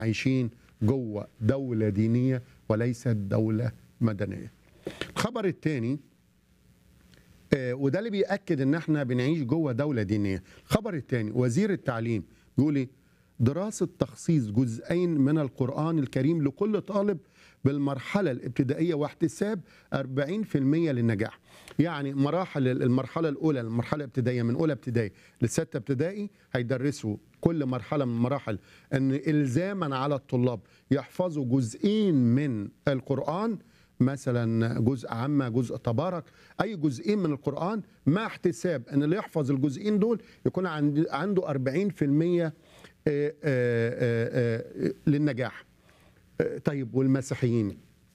عايشين جوه دولة دينية وليست دولة مدنية الخبر الثاني وده اللي بيأكد ان احنا بنعيش جوه دولة دينية الخبر الثاني وزير التعليم بيقول ايه دراسة تخصيص جزئين من القرآن الكريم لكل طالب بالمرحلة الابتدائية واحتساب 40% للنجاح يعني مراحل المرحلة الأولى المرحلة الابتدائية من أولى ابتدائي لستة ابتدائي هيدرسوا كل مرحلة من المراحل أن إلزاما على الطلاب يحفظوا جزئين من القرآن مثلا جزء عامة جزء تبارك أي جزئين من القرآن مع احتساب أن اللي يحفظ الجزئين دول يكون عنده 40% للنجاح طيب والمسيحيين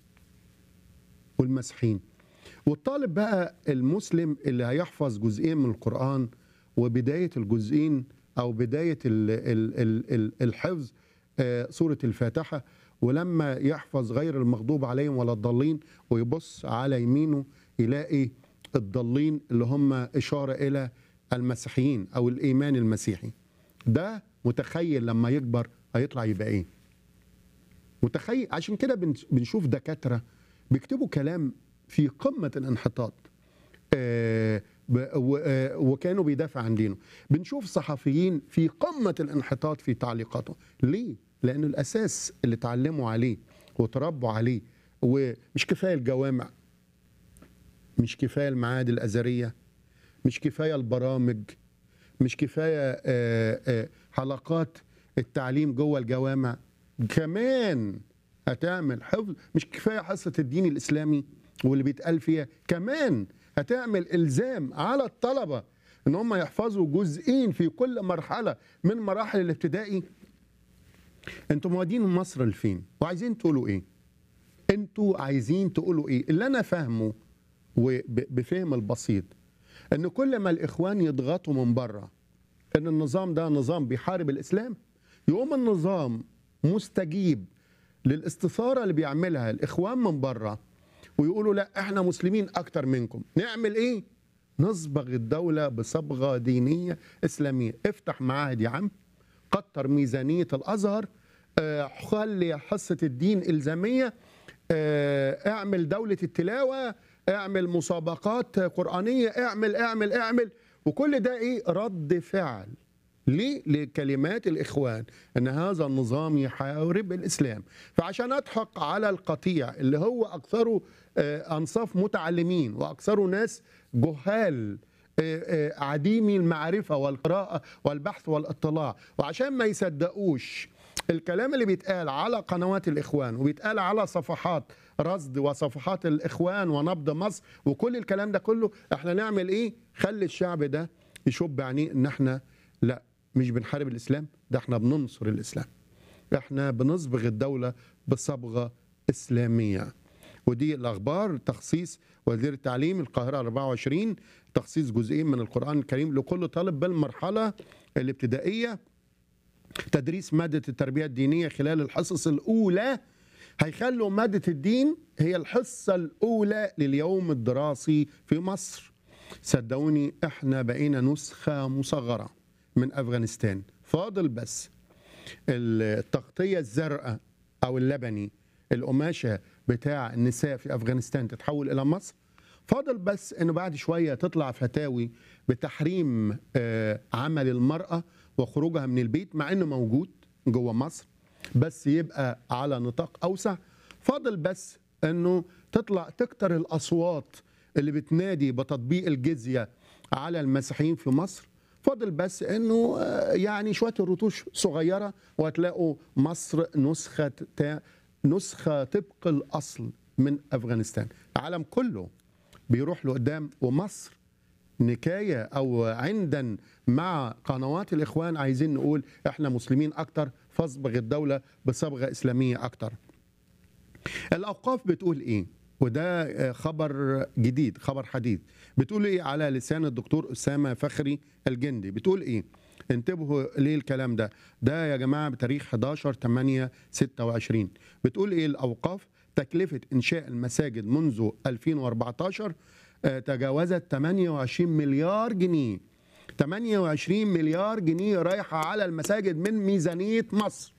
والمسيحيين والطالب بقى المسلم اللي هيحفظ جزئين من القرآن وبداية الجزئين أو بداية ال ال ال ال الحفظ سورة الفاتحة ولما يحفظ غير المغضوب عليهم ولا الضالين ويبص على يمينه يلاقي الضالين اللي هم إشارة إلى المسيحيين أو الإيمان المسيحي ده متخيل لما يكبر هيطلع يبقى إيه متخيل عشان كده بنشوف دكاترة بيكتبوا كلام في قمة الانحطاط آه وكانوا بيدافع عن دينه بنشوف صحفيين في قمة الانحطاط في تعليقاتهم ليه؟ لأن الأساس اللي اتعلموا عليه وتربوا عليه ومش كفاية الجوامع مش كفاية المعاد الأزرية مش كفاية البرامج مش كفاية آه آه حلقات التعليم جوه الجوامع كمان هتعمل حفظ مش كفايه حصه الدين الاسلامي واللي بيتقال فيها كمان هتعمل الزام على الطلبه ان هم يحفظوا جزئين في كل مرحله من مراحل الابتدائي انتوا موادين مصر لفين وعايزين تقولوا ايه انتوا عايزين تقولوا ايه اللي انا فاهمه وبفهم البسيط ان كل ما الاخوان يضغطوا من بره ان النظام ده نظام بيحارب الاسلام يقوم النظام مستجيب للاستثاره اللي بيعملها الاخوان من بره ويقولوا لا احنا مسلمين اكتر منكم نعمل ايه نصبغ الدوله بصبغه دينيه اسلاميه افتح معاهد يا عم كتر ميزانيه الازهر آه خلي حصه الدين الزاميه آه اعمل دوله التلاوه اعمل مسابقات قرانيه اعمل اعمل اعمل وكل ده ايه رد فعل ليه؟ لكلمات الإخوان أن هذا النظام يحارب الإسلام فعشان أضحك على القطيع اللي هو أكثره أنصاف متعلمين وأكثره ناس جهال عديمي المعرفة والقراءة والبحث والاطلاع وعشان ما يصدقوش الكلام اللي بيتقال على قنوات الإخوان وبيتقال على صفحات رصد وصفحات الإخوان ونبض مصر وكل الكلام ده كله احنا نعمل ايه خلي الشعب ده يشب عينيه ان احنا لا مش بنحارب الاسلام ده احنا بننصر الاسلام احنا بنصبغ الدوله بصبغه اسلاميه ودي الاخبار تخصيص وزير التعليم القاهره 24 تخصيص جزئين من القران الكريم لكل طالب بالمرحله الابتدائيه تدريس ماده التربيه الدينيه خلال الحصص الاولى هيخلوا ماده الدين هي الحصه الاولى لليوم الدراسي في مصر صدقوني احنا بقينا نسخه مصغره من افغانستان فاضل بس التغطيه الزرقاء او اللبني القماشه بتاع النساء في افغانستان تتحول الى مصر فاضل بس انه بعد شويه تطلع فتاوي بتحريم عمل المراه وخروجها من البيت مع انه موجود جوه مصر بس يبقى على نطاق اوسع فاضل بس انه تطلع تكتر الاصوات اللي بتنادي بتطبيق الجزيه على المسيحيين في مصر فاضل بس انه يعني شويه الرتوش صغيره وهتلاقوا مصر نسخه نسخه طبق الاصل من افغانستان العالم كله بيروح لقدام ومصر نكايه او عندا مع قنوات الاخوان عايزين نقول احنا مسلمين اكتر فاصبغ الدوله بصبغه اسلاميه اكتر الاوقاف بتقول ايه وده خبر جديد خبر حديث بتقول ايه على لسان الدكتور اسامه فخري الجندي بتقول ايه انتبهوا ليه الكلام ده ده يا جماعه بتاريخ 11 8 26 بتقول ايه الاوقاف تكلفه انشاء المساجد منذ 2014 تجاوزت 28 مليار جنيه 28 مليار جنيه رايحه على المساجد من ميزانيه مصر